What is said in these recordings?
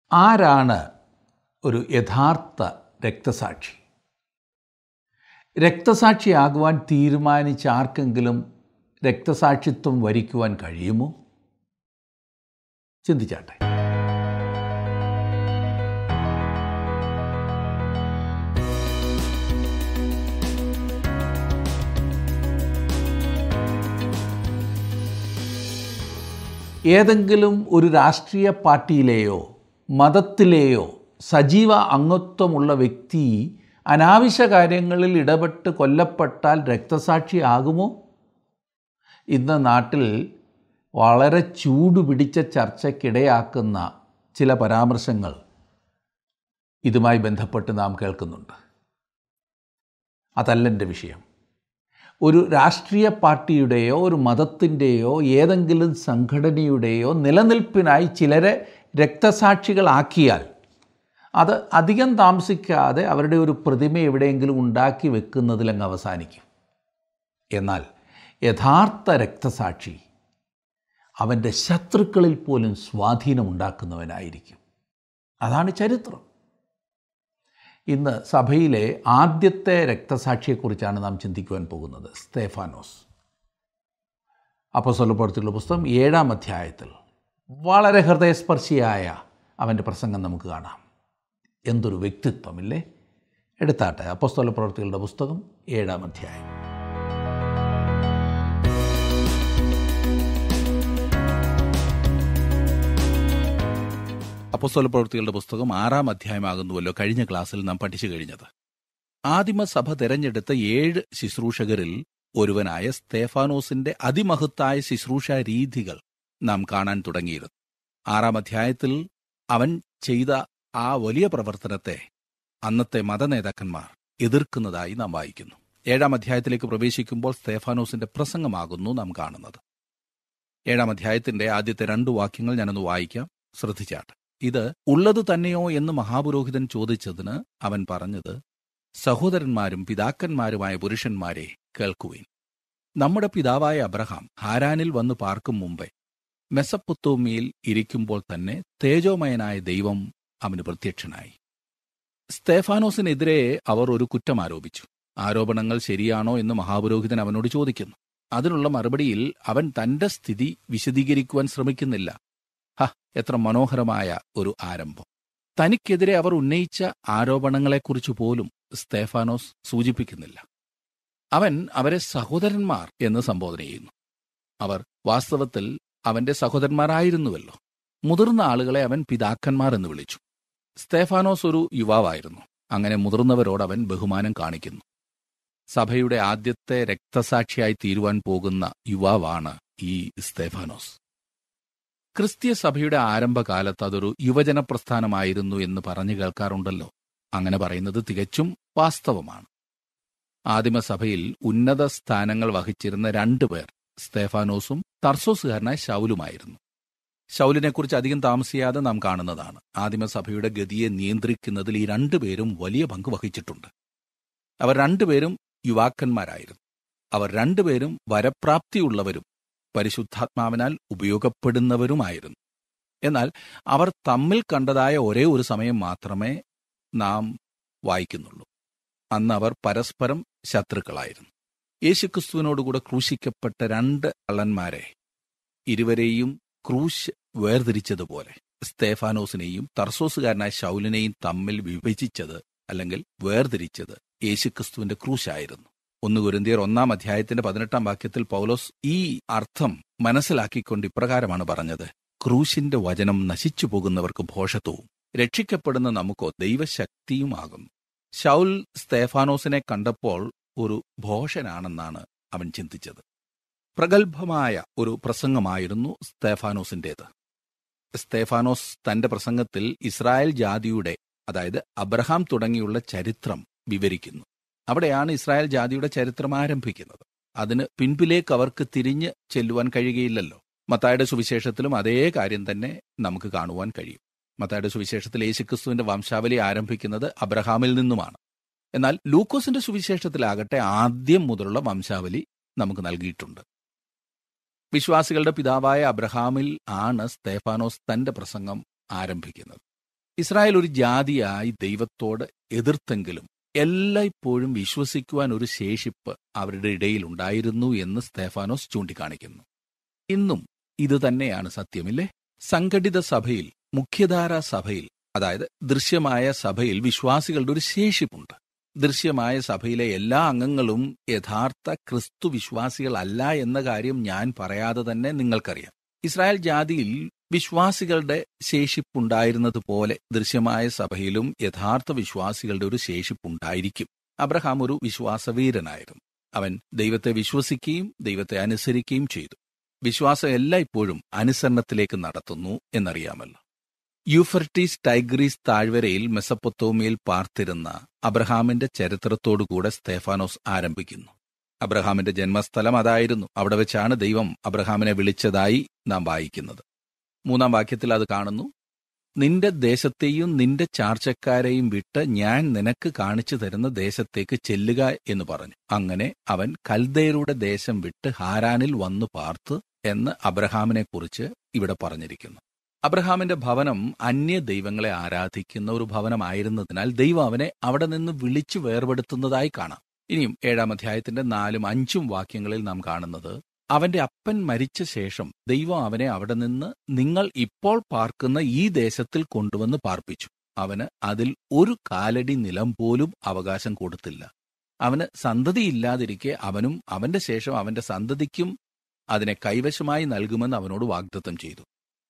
ആരാണ് ഒരു യഥാർത്ഥ രക്തസാക്ഷി രക്തസാക്ഷിയാകുവാൻ തീരുമാനിച്ച ആർക്കെങ്കിലും രക്തസാക്ഷിത്വം വരിക്കുവാൻ കഴിയുമോ ചിന്തിച്ചാട്ടെ ഏതെങ്കിലും ഒരു രാഷ്ട്രീയ പാർട്ടിയിലെയോ മതത്തിലെയോ സജീവ അംഗത്വമുള്ള വ്യക്തി അനാവശ്യ കാര്യങ്ങളിൽ ഇടപെട്ട് കൊല്ലപ്പെട്ടാൽ രക്തസാക്ഷിയാകുമോ ഇന്ന് നാട്ടിൽ വളരെ ചൂടുപിടിച്ച ചർച്ചയ്ക്കിടയാക്കുന്ന ചില പരാമർശങ്ങൾ ഇതുമായി ബന്ധപ്പെട്ട് നാം കേൾക്കുന്നുണ്ട് അതല്ല എൻ്റെ വിഷയം ഒരു രാഷ്ട്രീയ പാർട്ടിയുടെയോ ഒരു മതത്തിൻ്റെയോ ഏതെങ്കിലും സംഘടനയുടെയോ നിലനിൽപ്പിനായി ചിലരെ രക്തസാക്ഷികളാക്കിയാൽ അത് അധികം താമസിക്കാതെ അവരുടെ ഒരു പ്രതിമ എവിടെയെങ്കിലും ഉണ്ടാക്കി വെക്കുന്നതിലങ്ങ് അവസാനിക്കും എന്നാൽ യഥാർത്ഥ രക്തസാക്ഷി അവൻ്റെ ശത്രുക്കളിൽ പോലും സ്വാധീനമുണ്ടാക്കുന്നവനായിരിക്കും അതാണ് ചരിത്രം ഇന്ന് സഭയിലെ ആദ്യത്തെ രക്തസാക്ഷിയെക്കുറിച്ചാണ് നാം ചിന്തിക്കുവാൻ പോകുന്നത് സ്തേഫാനോസ് അപ്പസ്വലപ്പെടുത്തിയുള്ള പുസ്തകം ഏഴാം അധ്യായത്തിൽ വളരെ ഹൃദയസ്പർശിയായ അവൻ്റെ പ്രസംഗം നമുക്ക് കാണാം എന്തൊരു വ്യക്തിത്വമില്ലേ എടുത്താട്ടെ അപ്പസ്തോല പ്രവർത്തികളുടെ പുസ്തകം ഏഴാം അധ്യായം അപ്പസ്തോല പ്രവൃത്തികളുടെ പുസ്തകം ആറാം അധ്യായമാകുന്നുവല്ലോ കഴിഞ്ഞ ക്ലാസ്സിൽ നാം പഠിച്ചു കഴിഞ്ഞത് ആദിമസഭ തെരഞ്ഞെടുത്ത ഏഴ് ശുശ്രൂഷകരിൽ ഒരുവനായ സ്തേഫാനോസിന്റെ അതിമഹത്തായ ശുശ്രൂഷ രീതികൾ നാം കാണാൻ തുടങ്ങിയിരുന്നു ആറാം അധ്യായത്തിൽ അവൻ ചെയ്ത ആ വലിയ പ്രവർത്തനത്തെ അന്നത്തെ മതനേതാക്കന്മാർ എതിർക്കുന്നതായി നാം വായിക്കുന്നു ഏഴാം അധ്യായത്തിലേക്ക് പ്രവേശിക്കുമ്പോൾ സ്തേഫാനോസിന്റെ പ്രസംഗമാകുന്നു നാം കാണുന്നത് ഏഴാം അധ്യായത്തിന്റെ ആദ്യത്തെ രണ്ട് വാക്യങ്ങൾ ഞാനൊന്ന് വായിക്കാം ശ്രദ്ധിച്ചാട്ടെ ഇത് ഉള്ളത് തന്നെയോ എന്ന് മഹാപുരോഹിതൻ ചോദിച്ചതിന് അവൻ പറഞ്ഞത് സഹോദരന്മാരും പിതാക്കന്മാരുമായ പുരുഷന്മാരെ കേൾക്കുവിൻ നമ്മുടെ പിതാവായ അബ്രഹാം ഹാരാനിൽ വന്ന് പാർക്കും മുമ്പേ മെസപ്പൊത്തോമിയിൽ ഇരിക്കുമ്പോൾ തന്നെ തേജോമയനായ ദൈവം അവന് പ്രത്യക്ഷനായി സ്തേഫാനോസിനെതിരെ അവർ ഒരു കുറ്റം ആരോപിച്ചു ആരോപണങ്ങൾ ശരിയാണോ എന്ന് മഹാപുരോഹിതൻ അവനോട് ചോദിക്കുന്നു അതിനുള്ള മറുപടിയിൽ അവൻ തന്റെ സ്ഥിതി വിശദീകരിക്കുവാൻ ശ്രമിക്കുന്നില്ല ഹ എത്ര മനോഹരമായ ഒരു ആരംഭം തനിക്കെതിരെ അവർ ഉന്നയിച്ച ആരോപണങ്ങളെക്കുറിച്ച് പോലും സ്തേഫാനോസ് സൂചിപ്പിക്കുന്നില്ല അവൻ അവരെ സഹോദരന്മാർ എന്ന് സംബോധന ചെയ്യുന്നു അവർ വാസ്തവത്തിൽ അവന്റെ സഹോദരന്മാരായിരുന്നുവല്ലോ മുതിർന്ന ആളുകളെ അവൻ പിതാക്കന്മാർ എന്ന് വിളിച്ചു സ്തേഫാനോസ് ഒരു യുവാവായിരുന്നു അങ്ങനെ മുതിർന്നവരോട് അവൻ ബഹുമാനം കാണിക്കുന്നു സഭയുടെ ആദ്യത്തെ രക്തസാക്ഷിയായി തീരുവാൻ പോകുന്ന യുവാവാണ് ഈ സ്തേഫാനോസ് ക്രിസ്തീയ സഭയുടെ ആരംഭകാലത്ത് അതൊരു യുവജന പ്രസ്ഥാനമായിരുന്നു എന്ന് പറഞ്ഞു കേൾക്കാറുണ്ടല്ലോ അങ്ങനെ പറയുന്നത് തികച്ചും വാസ്തവമാണ് ആദിമസഭയിൽ ഉന്നത സ്ഥാനങ്ങൾ വഹിച്ചിരുന്ന രണ്ടുപേർ സ്തേഫാനോസും തർസോസുകാരനായ ശൗലുമായിരുന്നു ശൗലിനെക്കുറിച്ച് അധികം താമസിയാതെ നാം കാണുന്നതാണ് ആദിമസഭയുടെ ഗതിയെ നിയന്ത്രിക്കുന്നതിൽ ഈ രണ്ടുപേരും വലിയ പങ്ക് വഹിച്ചിട്ടുണ്ട് അവർ രണ്ടുപേരും യുവാക്കന്മാരായിരുന്നു അവർ രണ്ടുപേരും വരപ്രാപ്തിയുള്ളവരും പരിശുദ്ധാത്മാവിനാൽ ഉപയോഗപ്പെടുന്നവരുമായിരുന്നു എന്നാൽ അവർ തമ്മിൽ കണ്ടതായ ഒരേ ഒരു സമയം മാത്രമേ നാം വായിക്കുന്നുള്ളൂ അന്ന് അവർ പരസ്പരം ശത്രുക്കളായിരുന്നു യേശുക്രിസ്തുവിനോടുകൂടെ ക്രൂശിക്കപ്പെട്ട രണ്ട് കള്ളന്മാരെ ഇരുവരെയും ക്രൂശ് വേർതിരിച്ചതുപോലെ സ്തേഫാനോസിനെയും തർസോസുകാരനായ ശൗലിനെയും തമ്മിൽ വിഭജിച്ചത് അല്ലെങ്കിൽ വേർതിരിച്ചത് യേശുക്രിസ്തുവിന്റെ ക്രൂശായിരുന്നു ഒന്ന് കുരുന്തിയർ ഒന്നാം അധ്യായത്തിന്റെ പതിനെട്ടാം വാക്യത്തിൽ പൗലോസ് ഈ അർത്ഥം മനസ്സിലാക്കിക്കൊണ്ട് ഇപ്രകാരമാണ് പറഞ്ഞത് ക്രൂശിന്റെ വചനം നശിച്ചു പോകുന്നവർക്ക് ഭോഷത്വവും രക്ഷിക്കപ്പെടുന്ന നമുക്കോ ദൈവശക്തിയുമാകുന്നു ഷൗൽ സ്തേഫാനോസിനെ കണ്ടപ്പോൾ ഒരു ഭോഷനാണെന്നാണ് അവൻ ചിന്തിച്ചത് പ്രഗത്ഭമായ ഒരു പ്രസംഗമായിരുന്നു സ്തേഫാനോസിന്റേത് സ്തേഫാനോസ് തന്റെ പ്രസംഗത്തിൽ ഇസ്രായേൽ ജാതിയുടെ അതായത് അബ്രഹാം തുടങ്ങിയുള്ള ചരിത്രം വിവരിക്കുന്നു അവിടെയാണ് ഇസ്രായേൽ ജാതിയുടെ ചരിത്രം ആരംഭിക്കുന്നത് അതിന് പിൻപിലേക്ക് അവർക്ക് തിരിഞ്ഞ് ചെല്ലുവാൻ കഴിയുകയില്ലല്ലോ മത്തായുടെ സുവിശേഷത്തിലും അതേ കാര്യം തന്നെ നമുക്ക് കാണുവാൻ കഴിയും മത്തായുടെ സുവിശേഷത്തിൽ യേശുക്രിസ്തുവിന്റെ വംശാവലി ആരംഭിക്കുന്നത് അബ്രഹാമിൽ നിന്നുമാണ് എന്നാൽ ലൂക്കോസിന്റെ സുവിശേഷത്തിലാകട്ടെ ആദ്യം മുതലുള്ള വംശാവലി നമുക്ക് നൽകിയിട്ടുണ്ട് വിശ്വാസികളുടെ പിതാവായ അബ്രഹാമിൽ ആണ് സ്തേഫാനോസ് തന്റെ പ്രസംഗം ആരംഭിക്കുന്നത് ഇസ്രായേൽ ഒരു ജാതിയായി ദൈവത്തോട് എതിർത്തെങ്കിലും എല്ലായ്പ്പോഴും വിശ്വസിക്കുവാൻ ഒരു ശേഷിപ്പ് അവരുടെ ഇടയിൽ ഉണ്ടായിരുന്നു എന്ന് സ്തേഫാനോസ് ചൂണ്ടിക്കാണിക്കുന്നു ഇന്നും ഇത് തന്നെയാണ് സത്യമില്ലേ സംഘടിത സഭയിൽ മുഖ്യധാരാ സഭയിൽ അതായത് ദൃശ്യമായ സഭയിൽ വിശ്വാസികളുടെ ഒരു ശേഷിപ്പുണ്ട് ദൃശ്യമായ സഭയിലെ എല്ലാ അംഗങ്ങളും യഥാർത്ഥ ക്രിസ്തു വിശ്വാസികളല്ല എന്ന കാര്യം ഞാൻ പറയാതെ തന്നെ നിങ്ങൾക്കറിയാം ഇസ്രായേൽ ജാതിയിൽ വിശ്വാസികളുടെ ശേഷിപ്പുണ്ടായിരുന്നതുപോലെ ദൃശ്യമായ സഭയിലും യഥാർത്ഥ വിശ്വാസികളുടെ ഒരു ശേഷിപ്പുണ്ടായിരിക്കും അബ്രഹാം ഒരു വിശ്വാസവീരനായിരുന്നു അവൻ ദൈവത്തെ വിശ്വസിക്കുകയും ദൈവത്തെ അനുസരിക്കുകയും ചെയ്തു വിശ്വാസം എല്ലായ്പ്പോഴും അനുസരണത്തിലേക്ക് നടത്തുന്നു എന്നറിയാമല്ലോ യൂഫർട്ടീസ് ടൈഗ്രീസ് താഴ്വരയിൽ മെസപ്പൊത്തോമിയയിൽ പാർത്തിരുന്ന അബ്രഹാമിന്റെ ചരിത്രത്തോടുകൂടെ സ്തേഫാനോസ് ആരംഭിക്കുന്നു അബ്രഹാമിന്റെ ജന്മസ്ഥലം അതായിരുന്നു അവിടെ വെച്ചാണ് ദൈവം അബ്രഹാമിനെ വിളിച്ചതായി നാം വായിക്കുന്നത് മൂന്നാം വാക്യത്തിൽ അത് കാണുന്നു നിന്റെ ദേശത്തെയും നിന്റെ ചാർച്ചക്കാരെയും വിട്ട് ഞാൻ നിനക്ക് കാണിച്ചു തരുന്ന ദേശത്തേക്ക് ചെല്ലുക എന്ന് പറഞ്ഞു അങ്ങനെ അവൻ കൽദയരുടെ ദേശം വിട്ട് ഹാരാനിൽ വന്നു പാർത്ത് എന്ന് അബ്രഹാമിനെ കുറിച്ച് ഇവിടെ പറഞ്ഞിരിക്കുന്നു അബ്രഹാമിന്റെ ഭവനം അന്യ ദൈവങ്ങളെ ആരാധിക്കുന്ന ഒരു ഭവനമായിരുന്നതിനാൽ ദൈവം അവനെ അവിടെ നിന്ന് വിളിച്ചു വേർപെടുത്തുന്നതായി കാണാം ഇനിയും ഏഴാം അധ്യായത്തിന്റെ നാലും അഞ്ചും വാക്യങ്ങളിൽ നാം കാണുന്നത് അവന്റെ അപ്പൻ മരിച്ച ശേഷം ദൈവം അവനെ അവിടെ നിന്ന് നിങ്ങൾ ഇപ്പോൾ പാർക്കുന്ന ഈ ദേശത്തിൽ കൊണ്ടുവന്ന് പാർപ്പിച്ചു അവന് അതിൽ ഒരു കാലടി നിലം പോലും അവകാശം കൊടുത്തില്ല അവന് സന്തതിയില്ലാതിരിക്കെ അവനും അവന്റെ ശേഷം അവന്റെ സന്തതിക്കും അതിനെ കൈവശമായി നൽകുമെന്ന് അവനോട് വാഗ്ദത്തം ചെയ്തു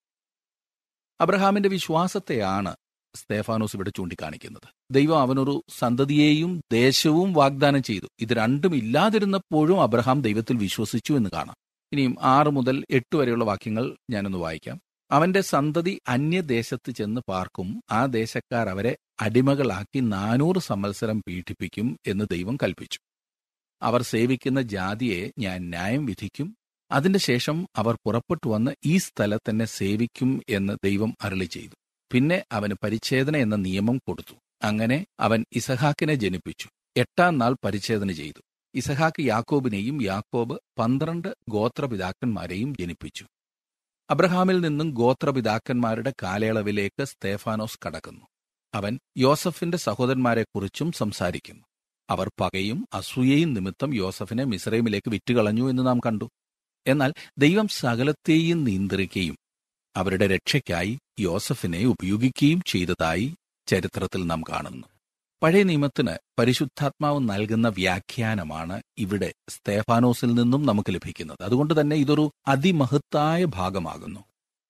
അബ്രഹാമിന്റെ വിശ്വാസത്തെയാണ് സ്തേഫാനോസ് ഇവിടെ ചൂണ്ടിക്കാണിക്കുന്നത് ദൈവം അവനൊരു സന്തതിയെയും ദേശവും വാഗ്ദാനം ചെയ്തു ഇത് രണ്ടും ഇല്ലാതിരുന്നപ്പോഴും അബ്രഹാം ദൈവത്തിൽ വിശ്വസിച്ചു എന്ന് കാണാം ഇനിയും ആറ് മുതൽ എട്ട് വരെയുള്ള വാക്യങ്ങൾ ഞാനൊന്ന് വായിക്കാം അവന്റെ സന്തതി അന്യദേശത്ത് ചെന്ന് പാർക്കും ആ ദേശക്കാർ അവരെ അടിമകളാക്കി നാനൂറ് സംവത്സരം പീഡിപ്പിക്കും എന്ന് ദൈവം കൽപ്പിച്ചു അവർ സേവിക്കുന്ന ജാതിയെ ഞാൻ ന്യായം വിധിക്കും അതിന്റെ ശേഷം അവർ പുറപ്പെട്ടു വന്ന് ഈ സ്ഥലത്തെന്നെ സേവിക്കും എന്ന് ദൈവം അരളി ചെയ്തു പിന്നെ അവന് പരിച്ഛേദന എന്ന നിയമം കൊടുത്തു അങ്ങനെ അവൻ ഇസഹാക്കിനെ ജനിപ്പിച്ചു എട്ടാം നാൾ പരിച്ഛേദന ചെയ്തു ഇസഹാക്ക് യാക്കോബിനെയും യാക്കോബ് പന്ത്രണ്ട് ഗോത്രപിതാക്കന്മാരെയും ജനിപ്പിച്ചു അബ്രഹാമിൽ നിന്നും ഗോത്രപിതാക്കന്മാരുടെ കാലയളവിലേക്ക് സ്തേഫാനോസ് കടക്കുന്നു അവൻ യോസഫിന്റെ സഹോദരന്മാരെക്കുറിച്ചും സംസാരിക്കുന്നു അവർ പകയും അസൂയയും നിമിത്തം യോസഫിനെ മിസ്രൈമിലേക്ക് വിറ്റുകളഞ്ഞു എന്ന് നാം കണ്ടു എന്നാൽ ദൈവം സകലത്തെയും നിയന്ത്രിക്കുകയും അവരുടെ രക്ഷയ്ക്കായി യോസഫിനെ ഉപയോഗിക്കുകയും ചെയ്തതായി ചരിത്രത്തിൽ നാം കാണുന്നു പഴയ നിയമത്തിന് പരിശുദ്ധാത്മാവ് നൽകുന്ന വ്യാഖ്യാനമാണ് ഇവിടെ സ്തേഫാനോസിൽ നിന്നും നമുക്ക് ലഭിക്കുന്നത് അതുകൊണ്ട് തന്നെ ഇതൊരു അതിമഹത്തായ ഭാഗമാകുന്നു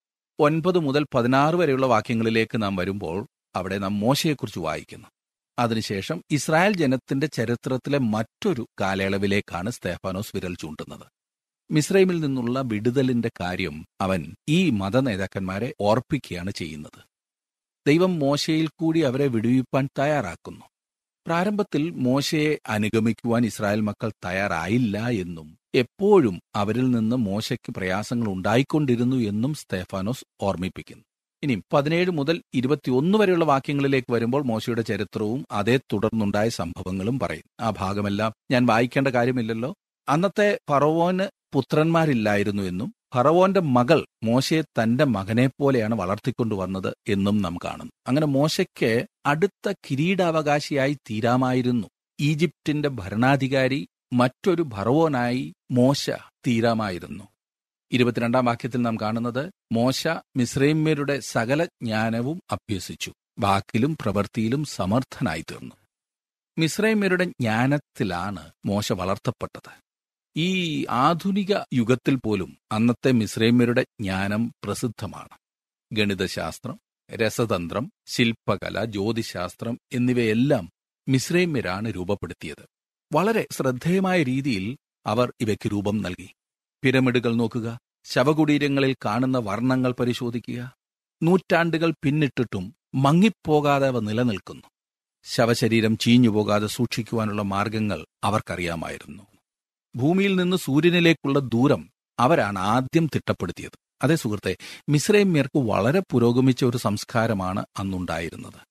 ഒൻപത് മുതൽ പതിനാറ് വരെയുള്ള വാക്യങ്ങളിലേക്ക് നാം വരുമ്പോൾ അവിടെ നാം മോശയെക്കുറിച്ച് വായിക്കുന്നു അതിനുശേഷം ഇസ്രായേൽ ജനത്തിന്റെ ചരിത്രത്തിലെ മറ്റൊരു കാലയളവിലേക്കാണ് സ്തേഫാനോസ് വിരൽ ചൂണ്ടുന്നത് മിസ്രൈമിൽ നിന്നുള്ള വിടുതലിന്റെ കാര്യം അവൻ ഈ മതനേതാക്കന്മാരെ ഓർപ്പിക്കുകയാണ് ചെയ്യുന്നത് ദൈവം മോശയിൽ കൂടി അവരെ വിടുവിപ്പാൻ തയ്യാറാക്കുന്നു പ്രാരംഭത്തിൽ മോശയെ അനുഗമിക്കുവാൻ ഇസ്രായേൽ മക്കൾ തയ്യാറായില്ല എന്നും എപ്പോഴും അവരിൽ നിന്ന് മോശയ്ക്ക് പ്രയാസങ്ങൾ ഉണ്ടായിക്കൊണ്ടിരുന്നു എന്നും സ്തേഫാനോസ് ഓർമ്മിപ്പിക്കുന്നു ഇനി പതിനേഴ് മുതൽ ഇരുപത്തിയൊന്ന് വരെയുള്ള വാക്യങ്ങളിലേക്ക് വരുമ്പോൾ മോശയുടെ ചരിത്രവും അതേ തുടർന്നുണ്ടായ സംഭവങ്ങളും പറയും ആ ഭാഗമെല്ലാം ഞാൻ വായിക്കേണ്ട കാര്യമില്ലല്ലോ അന്നത്തെ ഫറവോന് പുത്രന്മാരില്ലായിരുന്നു എന്നും ഫറവോന്റെ മകൾ മോശയെ തന്റെ മകനെ പോലെയാണ് വളർത്തിക്കൊണ്ടുവന്നത് എന്നും നാം കാണുന്നു അങ്ങനെ മോശയ്ക്ക് അടുത്ത കിരീടാവകാശിയായി തീരാമായിരുന്നു ഈജിപ്തിന്റെ ഭരണാധികാരി മറ്റൊരു ഫറവോനായി മോശ തീരാമായിരുന്നു ഇരുപത്തിരണ്ടാം വാക്യത്തിൽ നാം കാണുന്നത് മോശ മിസ്രൈമ്യരുടെ സകല ജ്ഞാനവും അഭ്യസിച്ചു വാക്കിലും പ്രവൃത്തിയിലും സമർത്ഥനായി തീർന്നു മിസ്രൈമ്യരുടെ ജ്ഞാനത്തിലാണ് മോശ വളർത്തപ്പെട്ടത് ഈ ആധുനിക യുഗത്തിൽ പോലും അന്നത്തെ മിസ്രൈമ്യരുടെ ജ്ഞാനം പ്രസിദ്ധമാണ് ഗണിതശാസ്ത്രം രസതന്ത്രം ശില്പകല ജ്യോതിശാസ്ത്രം എന്നിവയെല്ലാം മിസ്രൈമ്യരാണ് രൂപപ്പെടുത്തിയത് വളരെ ശ്രദ്ധേയമായ രീതിയിൽ അവർ ഇവയ്ക്ക് രൂപം നൽകി പിരമിഡുകൾ നോക്കുക ശവകുടീരങ്ങളിൽ കാണുന്ന വർണ്ണങ്ങൾ പരിശോധിക്കുക നൂറ്റാണ്ടുകൾ പിന്നിട്ടിട്ടും മങ്ങിപ്പോകാതെ അവ നിലനിൽക്കുന്നു ശവശരീരം ചീഞ്ഞുപോകാതെ സൂക്ഷിക്കുവാനുള്ള മാർഗങ്ങൾ അവർക്കറിയാമായിരുന്നു ഭൂമിയിൽ നിന്ന് സൂര്യനിലേക്കുള്ള ദൂരം അവരാണ് ആദ്യം തിട്ടപ്പെടുത്തിയത് അതേ സുഹൃത്തെ മിസ്രൈമ്യർക്ക് വളരെ പുരോഗമിച്ച ഒരു സംസ്കാരമാണ് അന്നുണ്ടായിരുന്നത്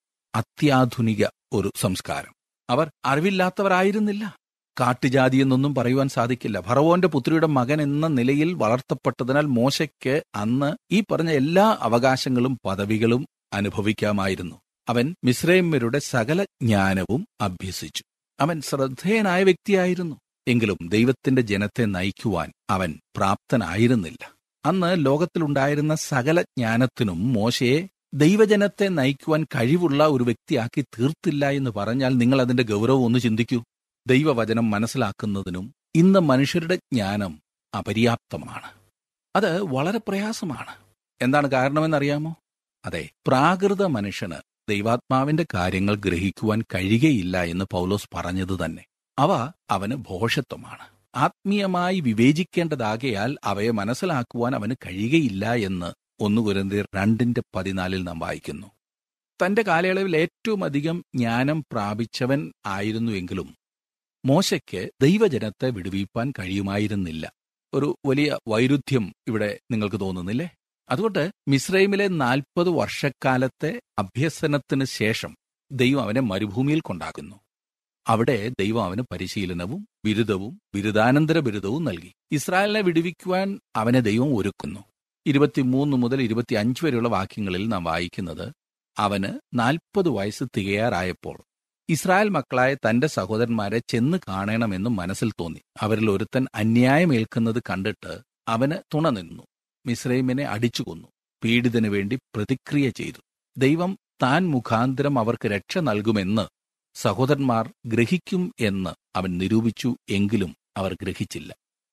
അത്യാധുനിക ഒരു സംസ്കാരം അവർ അറിവില്ലാത്തവരായിരുന്നില്ല കാട്ടുജാതി എന്നൊന്നും പറയുവാൻ സാധിക്കില്ല ഫറവോന്റെ പുത്രിയുടെ മകൻ എന്ന നിലയിൽ വളർത്തപ്പെട്ടതിനാൽ മോശയ്ക്ക് അന്ന് ഈ പറഞ്ഞ എല്ലാ അവകാശങ്ങളും പദവികളും അനുഭവിക്കാമായിരുന്നു അവൻ മിശ്രൈമ്യരുടെ സകല ജ്ഞാനവും അഭ്യസിച്ചു അവൻ ശ്രദ്ധേയനായ വ്യക്തിയായിരുന്നു എങ്കിലും ദൈവത്തിന്റെ ജനത്തെ നയിക്കുവാൻ അവൻ പ്രാപ്തനായിരുന്നില്ല അന്ന് ലോകത്തിലുണ്ടായിരുന്ന സകല ജ്ഞാനത്തിനും മോശയെ ദൈവജനത്തെ നയിക്കുവാൻ കഴിവുള്ള ഒരു വ്യക്തിയാക്കി തീർത്തില്ല എന്ന് പറഞ്ഞാൽ നിങ്ങൾ അതിന്റെ ഗൗരവം ഒന്ന് ചിന്തിക്കൂ ദൈവവചനം മനസ്സിലാക്കുന്നതിനും ഇന്ന് മനുഷ്യരുടെ ജ്ഞാനം അപര്യാപ്തമാണ് അത് വളരെ പ്രയാസമാണ് എന്താണ് കാരണമെന്നറിയാമോ അതെ പ്രാകൃത മനുഷ്യന് ദൈവാത്മാവിന്റെ കാര്യങ്ങൾ ഗ്രഹിക്കുവാൻ കഴിയുകയില്ല എന്ന് പൗലോസ് പറഞ്ഞത് തന്നെ അവ അവന് ഭോഷത്വമാണ് ആത്മീയമായി വിവേചിക്കേണ്ടതാകയാൽ അവയെ മനസ്സിലാക്കുവാൻ അവന് കഴിയുകയില്ല എന്ന് ഒന്ന് കുരന്തിർ രണ്ടിന്റെ പതിനാലിൽ നാം വായിക്കുന്നു തന്റെ കാലയളവിൽ ഏറ്റവും അധികം ജ്ഞാനം പ്രാപിച്ചവൻ ആയിരുന്നുവെങ്കിലും മോശയ്ക്ക് ദൈവജനത്തെ വിടുവിപ്പാൻ കഴിയുമായിരുന്നില്ല ഒരു വലിയ വൈരുദ്ധ്യം ഇവിടെ നിങ്ങൾക്ക് തോന്നുന്നില്ലേ അതുകൊണ്ട് മിസ്രൈമിലെ നാൽപ്പത് വർഷക്കാലത്തെ അഭ്യസനത്തിന് ശേഷം ദൈവം അവനെ മരുഭൂമിയിൽ കൊണ്ടാക്കുന്നു അവിടെ ദൈവം അവന് പരിശീലനവും ബിരുദവും ബിരുദാനന്തര ബിരുദവും നൽകി ഇസ്രായേലിനെ വിടുവിക്കുവാൻ അവനെ ദൈവം ഒരുക്കുന്നു ഇരുപത്തിമൂന്ന് മുതൽ ഇരുപത്തിയഞ്ച് വരെയുള്ള വാക്യങ്ങളിൽ നാം വായിക്കുന്നത് അവന് നാൽപ്പത് വയസ്സ് തികയാറായപ്പോൾ ഇസ്രായേൽ മക്കളായ തന്റെ സഹോദരന്മാരെ ചെന്ന് കാണണമെന്ന് മനസ്സിൽ തോന്നി അവരിൽ ഒരുത്തൻ അന്യായമേൽക്കുന്നത് കണ്ടിട്ട് അവന് തുണ നിന്നു മിസ്രൈമിനെ അടിച്ചു കൊന്നു പീഡിതനു വേണ്ടി പ്രതിക്രിയ ചെയ്തു ദൈവം താൻ മുഖാന്തരം അവർക്ക് രക്ഷ നൽകുമെന്ന് സഹോദരന്മാർ ഗ്രഹിക്കും എന്ന് അവൻ നിരൂപിച്ചു എങ്കിലും അവർ ഗ്രഹിച്ചില്ല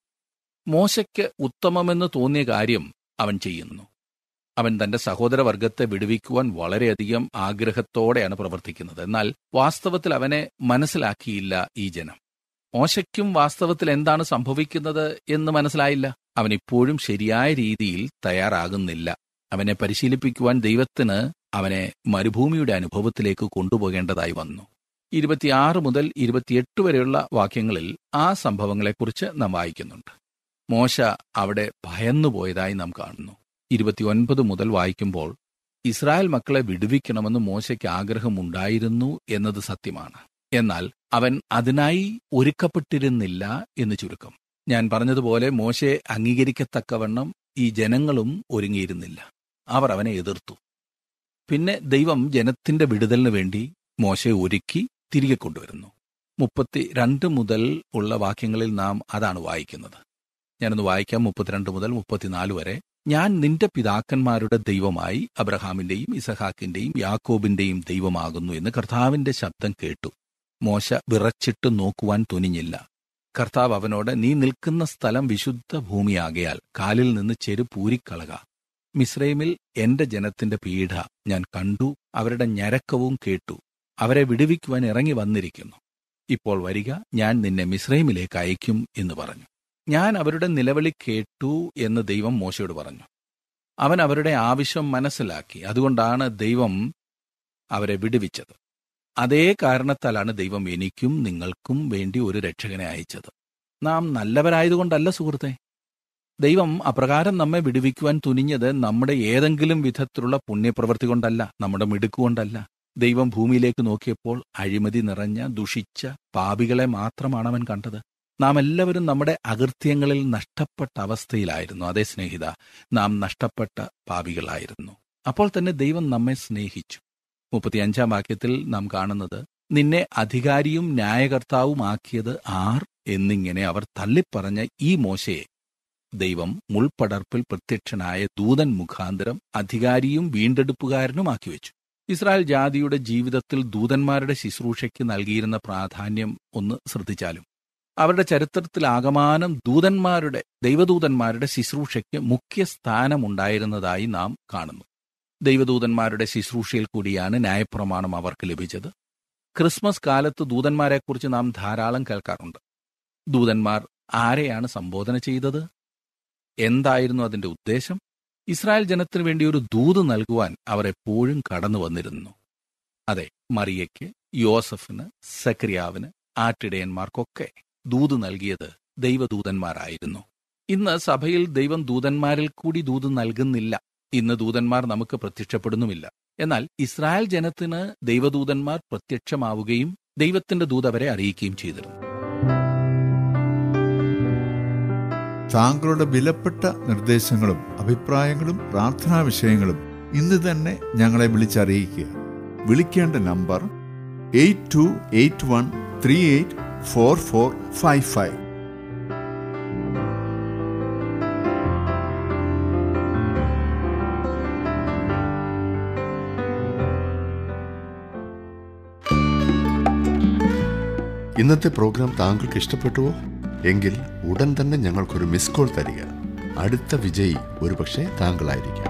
മോശയ്ക്ക് ഉത്തമമെന്ന് തോന്നിയ കാര്യം അവൻ ചെയ്യുന്നു അവൻ തന്റെ സഹോദരവർഗത്തെ വിടുവിക്കുവാൻ വളരെയധികം ആഗ്രഹത്തോടെയാണ് പ്രവർത്തിക്കുന്നത് എന്നാൽ വാസ്തവത്തിൽ അവനെ മനസ്സിലാക്കിയില്ല ഈ ജനം മോശയ്ക്കും വാസ്തവത്തിൽ എന്താണ് സംഭവിക്കുന്നത് എന്ന് മനസ്സിലായില്ല അവൻ ഇപ്പോഴും ശരിയായ രീതിയിൽ തയ്യാറാകുന്നില്ല അവനെ പരിശീലിപ്പിക്കുവാൻ ദൈവത്തിന് അവനെ മരുഭൂമിയുടെ അനുഭവത്തിലേക്ക് കൊണ്ടുപോകേണ്ടതായി വന്നു ഇരുപത്തിയാറ് മുതൽ ഇരുപത്തിയെട്ട് വരെയുള്ള വാക്യങ്ങളിൽ ആ സംഭവങ്ങളെക്കുറിച്ച് നാം വായിക്കുന്നുണ്ട് മോശ അവിടെ ഭയന്നുപോയതായി നാം കാണുന്നു ഇരുപത്തിയൊൻപത് മുതൽ വായിക്കുമ്പോൾ ഇസ്രായേൽ മക്കളെ വിടുവിക്കണമെന്ന് മോശയ്ക്ക് ആഗ്രഹമുണ്ടായിരുന്നു എന്നത് സത്യമാണ് എന്നാൽ അവൻ അതിനായി ഒരുക്കപ്പെട്ടിരുന്നില്ല എന്ന് ചുരുക്കം ഞാൻ പറഞ്ഞതുപോലെ മോശയെ അംഗീകരിക്കത്തക്കവണ്ണം ഈ ജനങ്ങളും ഒരുങ്ങിയിരുന്നില്ല അവർ അവനെ എതിർത്തു പിന്നെ ദൈവം ജനത്തിന്റെ വിടുതലിന് വേണ്ടി മോശയെ ഒരുക്കി തിരികെ കൊണ്ടുവരുന്നു മുപ്പത്തി രണ്ട് മുതൽ ഉള്ള വാക്യങ്ങളിൽ നാം അതാണ് വായിക്കുന്നത് ഞാനൊന്ന് വായിക്കാം മുപ്പത്തിരണ്ട് മുതൽ മുപ്പത്തിനാല് വരെ ഞാൻ നിന്റെ പിതാക്കന്മാരുടെ ദൈവമായി അബ്രഹാമിന്റെയും ഇസഹാക്കിന്റെയും യാക്കോബിന്റെയും ദൈവമാകുന്നു എന്ന് കർത്താവിന്റെ ശബ്ദം കേട്ടു മോശ വിറച്ചിട്ട് നോക്കുവാൻ തുനിഞ്ഞില്ല കർത്താവ് അവനോട് നീ നിൽക്കുന്ന സ്ഥലം വിശുദ്ധ ഭൂമിയാകയാൽ കാലിൽ നിന്ന് ചെരുപൂരിക്കളക മിസ്രൈമിൽ എന്റെ ജനത്തിന്റെ പീഡ ഞാൻ കണ്ടു അവരുടെ ഞരക്കവും കേട്ടു അവരെ വിടുവിക്കുവാൻ ഇറങ്ങി വന്നിരിക്കുന്നു ഇപ്പോൾ വരിക ഞാൻ നിന്നെ മിസ്രൈമിലേക്ക് അയക്കും എന്ന് പറഞ്ഞു ഞാൻ അവരുടെ നിലവിളി കേട്ടു എന്ന് ദൈവം മോശയോട് പറഞ്ഞു അവൻ അവരുടെ ആവശ്യം മനസ്സിലാക്കി അതുകൊണ്ടാണ് ദൈവം അവരെ വിടുവിച്ചത് അതേ കാരണത്താലാണ് ദൈവം എനിക്കും നിങ്ങൾക്കും വേണ്ടി ഒരു രക്ഷകനെ അയച്ചത് നാം നല്ലവരായതുകൊണ്ടല്ല സുഹൃത്തെ ദൈവം അപ്രകാരം നമ്മെ വിടുവിക്കുവാൻ തുനിഞ്ഞത് നമ്മുടെ ഏതെങ്കിലും വിധത്തിലുള്ള പുണ്യപ്രവൃത്തി കൊണ്ടല്ല നമ്മുടെ മിടുക്കുകൊണ്ടല്ല ദൈവം ഭൂമിയിലേക്ക് നോക്കിയപ്പോൾ അഴിമതി നിറഞ്ഞ ദുഷിച്ച പാപികളെ മാത്രമാണ് അവൻ കണ്ടത് നാം എല്ലാവരും നമ്മുടെ അകൃത്യങ്ങളിൽ നഷ്ടപ്പെട്ട അവസ്ഥയിലായിരുന്നു അതേ സ്നേഹിത നാം നഷ്ടപ്പെട്ട പാപികളായിരുന്നു അപ്പോൾ തന്നെ ദൈവം നമ്മെ സ്നേഹിച്ചു മുപ്പത്തിയഞ്ചാം വാക്യത്തിൽ നാം കാണുന്നത് നിന്നെ അധികാരിയും ന്യായകർത്താവുമാക്കിയത് ആർ എന്നിങ്ങനെ അവർ തള്ളിപ്പറഞ്ഞ ഈ മോശയെ ദൈവം മുൾപടർപ്പിൽ പ്രത്യക്ഷനായ ദൂതൻ മുഖാന്തരം അധികാരിയും വീണ്ടെടുപ്പുകാരനുമാക്കി വെച്ചു ഇസ്രായേൽ ജാതിയുടെ ജീവിതത്തിൽ ദൂതന്മാരുടെ ശുശ്രൂഷയ്ക്ക് നൽകിയിരുന്ന പ്രാധാന്യം ഒന്ന് ശ്രദ്ധിച്ചാലും അവരുടെ ചരിത്രത്തിൽ ആകമാനം ദൂതന്മാരുടെ ദൈവദൂതന്മാരുടെ ശുശ്രൂഷയ്ക്ക് മുഖ്യ സ്ഥാനമുണ്ടായിരുന്നതായി നാം കാണുന്നു ദൈവദൂതന്മാരുടെ ശുശ്രൂഷയിൽ കൂടിയാണ് ന്യായപ്രമാണം അവർക്ക് ലഭിച്ചത് ക്രിസ്മസ് കാലത്ത് ദൂതന്മാരെക്കുറിച്ച് നാം ധാരാളം കേൾക്കാറുണ്ട് ദൂതന്മാർ ആരെയാണ് സംബോധന ചെയ്തത് എന്തായിരുന്നു അതിന്റെ ഉദ്ദേശം ഇസ്രായേൽ ജനത്തിനു വേണ്ടി ഒരു ദൂത് നൽകുവാൻ അവർ എപ്പോഴും കടന്നു വന്നിരുന്നു അതെ മറിയയ്ക്ക് യോസഫിന് സക്രിയാവിന് ആട്ടിടയന്മാർക്കൊക്കെ ദൂത് നൽകിയത് ദൈവദൂതന്മാരായിരുന്നു ഇന്ന് സഭയിൽ ദൈവം ദൂതന്മാരിൽ കൂടി ദൂത് നൽകുന്നില്ല ഇന്ന് ദൂതന്മാർ നമുക്ക് പ്രത്യക്ഷപ്പെടുന്നുമില്ല എന്നാൽ ഇസ്രായേൽ ജനത്തിന് ദൈവദൂതന്മാർ പ്രത്യക്ഷമാവുകയും ദൈവത്തിന്റെ ദൂത് അവരെ അറിയിക്കുകയും ചെയ്തിരുന്നു താങ്കളുടെ വിലപ്പെട്ട നിർദ്ദേശങ്ങളും അഭിപ്രായങ്ങളും പ്രാർത്ഥനാ വിഷയങ്ങളും ഇന്ന് തന്നെ ഞങ്ങളെ വിളിച്ചറിയിക്കുക വിളിക്കേണ്ട number eight two eight one three eight four four five five ഇന്നത്തെ പ്രോഗ്രാം താങ്കൾക്ക് ഇഷ്ടപ്പെട്ടുവോ എങ്കിൽ ഉടൻ തന്നെ ഞങ്ങൾക്കൊരു മിസ് കോൾ തരിക അടുത്ത വിജയി ഒരുപക്ഷെ താങ്കളായിരിക്കാം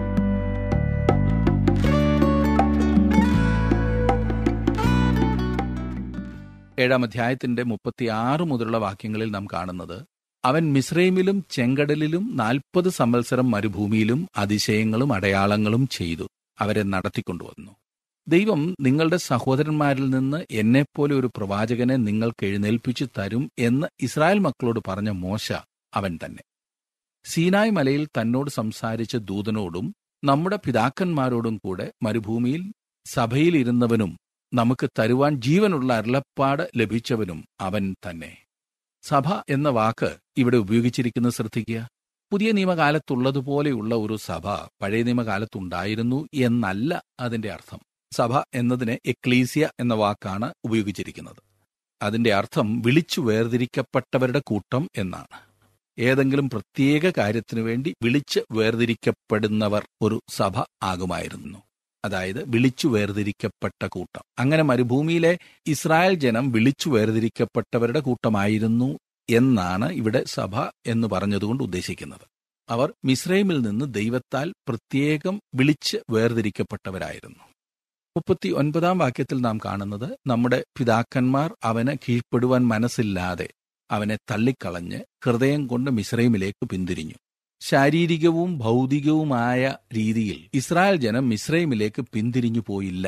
ഏഴാം അധ്യായത്തിന്റെ മുപ്പത്തിയാറ് മുതലുള്ള വാക്യങ്ങളിൽ നാം കാണുന്നത് അവൻ മിസ്രൈമിലും ചെങ്കടലിലും നാൽപ്പത് സംവത്സരം മരുഭൂമിയിലും അതിശയങ്ങളും അടയാളങ്ങളും ചെയ്തു അവരെ നടത്തിക്കൊണ്ടുവന്നു ദൈവം നിങ്ങളുടെ സഹോദരന്മാരിൽ നിന്ന് എന്നെപ്പോലെ ഒരു പ്രവാചകനെ നിങ്ങൾക്ക് എഴുന്നേൽപ്പിച്ചു തരും എന്ന് ഇസ്രായേൽ മക്കളോട് പറഞ്ഞ മോശ അവൻ തന്നെ സീനായ് മലയിൽ തന്നോട് സംസാരിച്ച ദൂതനോടും നമ്മുടെ പിതാക്കന്മാരോടും കൂടെ മരുഭൂമിയിൽ സഭയിൽ ഇരുന്നവനും നമുക്ക് തരുവാൻ ജീവനുള്ള അരുളപ്പാട് ലഭിച്ചവനും അവൻ തന്നെ സഭ എന്ന വാക്ക് ഇവിടെ ഉപയോഗിച്ചിരിക്കുന്നത് ശ്രദ്ധിക്കുക പുതിയ നിയമകാലത്തുള്ളതുപോലെയുള്ള ഒരു സഭ പഴയ നിയമകാലത്തുണ്ടായിരുന്നു എന്നല്ല അതിന്റെ അർത്ഥം സഭ എന്നതിന് എക്ലീസിയ എന്ന വാക്കാണ് ഉപയോഗിച്ചിരിക്കുന്നത് അതിന്റെ അർത്ഥം വിളിച്ചു വേർതിരിക്കപ്പെട്ടവരുടെ കൂട്ടം എന്നാണ് ഏതെങ്കിലും പ്രത്യേക കാര്യത്തിനു വേണ്ടി വിളിച്ച് വേർതിരിക്കപ്പെടുന്നവർ ഒരു സഭ ആകുമായിരുന്നു അതായത് വിളിച്ചു വേർതിരിക്കപ്പെട്ട കൂട്ടം അങ്ങനെ മരുഭൂമിയിലെ ഇസ്രായേൽ ജനം വിളിച്ചു വേർതിരിക്കപ്പെട്ടവരുടെ കൂട്ടമായിരുന്നു എന്നാണ് ഇവിടെ സഭ എന്ന് പറഞ്ഞതുകൊണ്ട് ഉദ്ദേശിക്കുന്നത് അവർ മിസ്രൈമിൽ നിന്ന് ദൈവത്താൽ പ്രത്യേകം വിളിച്ച് വേർതിരിക്കപ്പെട്ടവരായിരുന്നു മുപ്പത്തി ഒൻപതാം വാക്യത്തിൽ നാം കാണുന്നത് നമ്മുടെ പിതാക്കന്മാർ അവന് കീഴ്പ്പെടുവാൻ മനസ്സില്ലാതെ അവനെ തള്ളിക്കളഞ്ഞ് ഹൃദയം കൊണ്ട് മിസ്രൈമിലേക്ക് പിന്തിരിഞ്ഞു ശാരീരികവും ഭൗതികവുമായ രീതിയിൽ ഇസ്രായേൽ ജനം മിസ്രൈമിലേക്ക് പിന്തിരിഞ്ഞു പോയില്ല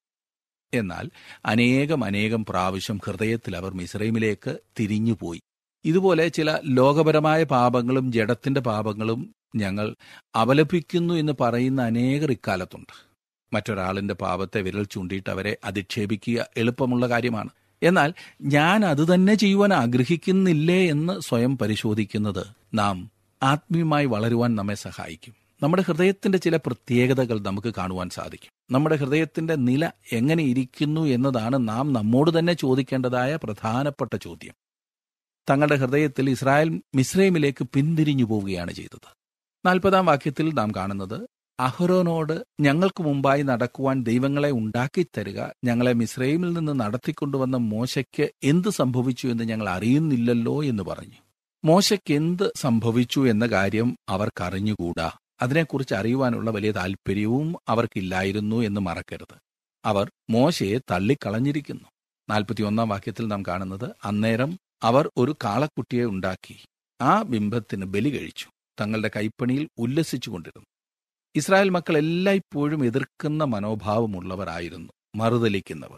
എന്നാൽ അനേകം അനേകം പ്രാവശ്യം ഹൃദയത്തിൽ അവർ മിസ്രൈമിലേക്ക് തിരിഞ്ഞുപോയി ഇതുപോലെ ചില ലോകപരമായ പാപങ്ങളും ജഡത്തിന്റെ പാപങ്ങളും ഞങ്ങൾ അപലപിക്കുന്നു എന്ന് പറയുന്ന അനേകർ ഇക്കാലത്തുണ്ട് മറ്റൊരാളിന്റെ പാപത്തെ വിരൽ ചൂണ്ടിയിട്ട് അവരെ അധിക്ഷേപിക്കുക എളുപ്പമുള്ള കാര്യമാണ് എന്നാൽ ഞാൻ അത് തന്നെ ചെയ്യുവാൻ ആഗ്രഹിക്കുന്നില്ലേ എന്ന് സ്വയം പരിശോധിക്കുന്നത് നാം ആത്മീയമായി വളരുവാൻ നമ്മെ സഹായിക്കും നമ്മുടെ ഹൃദയത്തിന്റെ ചില പ്രത്യേകതകൾ നമുക്ക് കാണുവാൻ സാധിക്കും നമ്മുടെ ഹൃദയത്തിന്റെ നില എങ്ങനെ ഇരിക്കുന്നു എന്നതാണ് നാം നമ്മോട് തന്നെ ചോദിക്കേണ്ടതായ പ്രധാനപ്പെട്ട ചോദ്യം തങ്ങളുടെ ഹൃദയത്തിൽ ഇസ്രായേൽ മിസ്രൈമിലേക്ക് പിന്തിരിഞ്ഞു പോവുകയാണ് ചെയ്തത് നാൽപ്പതാം വാക്യത്തിൽ നാം കാണുന്നത് അഹ്റോനോട് ഞങ്ങൾക്ക് മുമ്പായി നടക്കുവാൻ ദൈവങ്ങളെ ഉണ്ടാക്കിത്തരിക ഞങ്ങളെ മിസ്രൈമിൽ നിന്ന് നടത്തിക്കൊണ്ടുവന്ന മോശയ്ക്ക് എന്ത് സംഭവിച്ചു എന്ന് ഞങ്ങൾ അറിയുന്നില്ലല്ലോ എന്ന് പറഞ്ഞു മോശയ്ക്ക് എന്ത് സംഭവിച്ചു എന്ന കാര്യം അവർക്കറിഞ്ഞുകൂടാ അതിനെക്കുറിച്ച് അറിയുവാനുള്ള വലിയ താല്പര്യവും അവർക്കില്ലായിരുന്നു എന്ന് മറക്കരുത് അവർ മോശയെ തള്ളിക്കളഞ്ഞിരിക്കുന്നു നാൽപ്പത്തിയൊന്നാം വാക്യത്തിൽ നാം കാണുന്നത് അന്നേരം അവർ ഒരു കാളക്കുട്ടിയെ ഉണ്ടാക്കി ആ ബിംബത്തിന് ബലി കഴിച്ചു തങ്ങളുടെ കൈപ്പണിയിൽ ഉല്ലസിച്ചുകൊണ്ടിരുന്നു ഇസ്രായേൽ മക്കൾ എല്ലായ്പ്പോഴും എതിർക്കുന്ന മനോഭാവമുള്ളവരായിരുന്നു മറുതലിക്കുന്നവർ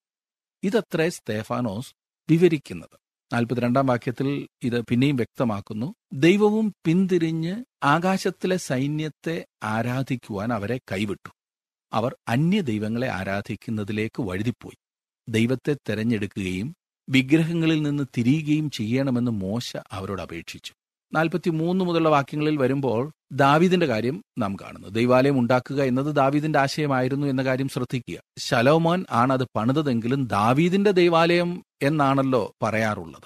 ഇതത്രേ സ്തേഫാനോസ് വിവരിക്കുന്നത് നാൽപ്പത്തിരണ്ടാം വാക്യത്തിൽ ഇത് പിന്നെയും വ്യക്തമാക്കുന്നു ദൈവവും പിന്തിരിഞ്ഞ് ആകാശത്തിലെ സൈന്യത്തെ ആരാധിക്കുവാൻ അവരെ കൈവിട്ടു അവർ അന്യ ദൈവങ്ങളെ ആരാധിക്കുന്നതിലേക്ക് വഴുതിപ്പോയി ദൈവത്തെ തെരഞ്ഞെടുക്കുകയും വിഗ്രഹങ്ങളിൽ നിന്ന് തിരിയുകയും ചെയ്യണമെന്ന് മോശ അവരോട് അപേക്ഷിച്ചു നാൽപ്പത്തി മൂന്ന് മുതലുള്ള വാക്യങ്ങളിൽ വരുമ്പോൾ ദാവീദിന്റെ കാര്യം നാം കാണുന്നു ദൈവാലയം ഉണ്ടാക്കുക എന്നത് ദാവീദിന്റെ ആശയമായിരുന്നു എന്ന കാര്യം ശ്രദ്ധിക്കുക ശലോമോൻ ആണ് അത് പണിതതെങ്കിലും ദാവീദിന്റെ ദൈവാലയം എന്നാണല്ലോ പറയാറുള്ളത്